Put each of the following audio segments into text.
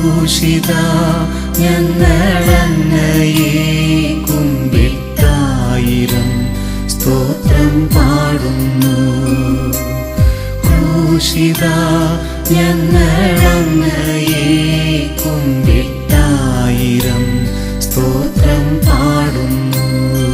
ക്രൂശിത ഞങ്ങളങ്ങയെ കുമ്പിട്ടായിരം സ്തോത്രം പാടുന്നു ക്രൂശിത ഞങ്ങളങ്ങയെ കുമ്പിട്ടായിരം സ്തോത്രം പാടുന്നു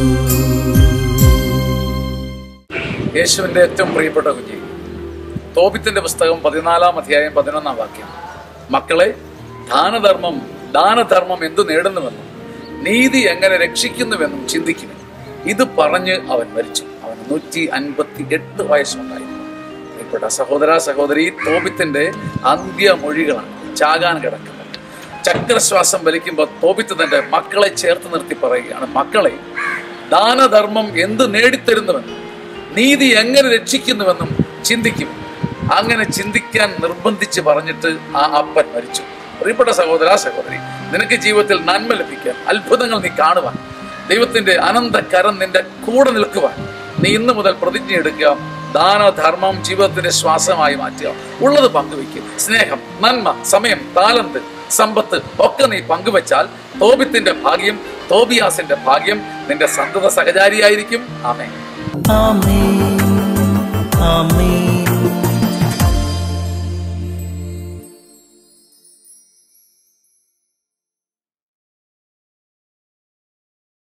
യേശുവിന്റെ ഏറ്റവും പ്രിയപ്പെട്ട കുഞ്ഞി തോപിത്തിന്റെ പുസ്തകം പതിനാലാം അധ്യായം പതിനൊന്നാം വാക്യം മക്കളെ ദാനധർമ്മം ദാനധർമ്മം എന്തു നേടുന്നുവെന്നും നീതി എങ്ങനെ രക്ഷിക്കുന്നുവെന്നും ചിന്തിക്കുന്നു ഇത് പറഞ്ഞ് അവൻ മരിച്ചു അവന് നൂറ്റി അൻപത്തി എട്ട് വയസ്സുണ്ടായിരുന്നു പ്രിയപ്പെട്ട സഹോദര സഹോദരി തോപിത്തിന്റെ അന്ത്യമൊഴികളാണ് ചാകാൻ കിടക്കുന്നത് ചക്രശ്വാസം വലിക്കുമ്പോൾ തോപിത്ത് തന്റെ മക്കളെ ചേർത്ത് നിർത്തി പറയുകയാണ് മക്കളെ ദാനധർമ്മം എന്ത് നേടിത്തരുന്നുവെന്നും നീതി എങ്ങനെ രക്ഷിക്കുന്നുവെന്നും ചിന്തിക്കും അങ്ങനെ ചിന്തിക്കാൻ നിർബന്ധിച്ച് പറഞ്ഞിട്ട് ആ അപ്പൻ മരിച്ചു പ്രിയപ്പെട്ട സഹോദര സഹോദരി നിനക്ക് ജീവിതത്തിൽ നന്മ ലഭിക്കാൻ അത്ഭുതങ്ങൾ നീ കാണുവാൻ ദൈവത്തിന്റെ അനന്ത കരം നിന്റെ കൂടെ നിൽക്കുവാൻ നീ ഇന്നു മുതൽ പ്രതിജ്ഞ എടുക്കുക ദാനധർമ്മം ജീവിതത്തിന്റെ ശ്വാസമായി മാറ്റുക ഉള്ളത് പങ്കുവയ്ക്കുക സ്നേഹം നന്മ സമയം താലന്ത് സമ്പത്ത് ഒക്കെ നീ പങ്കുവച്ചാൽ തോപിത്തിന്റെ ഭാഗ്യം തോബിയാസിന്റെ ഭാഗ്യം നിന്റെ സന്തത സഹചാരിയായിരിക്കും ആമേ ആമേൻ ആമേൻ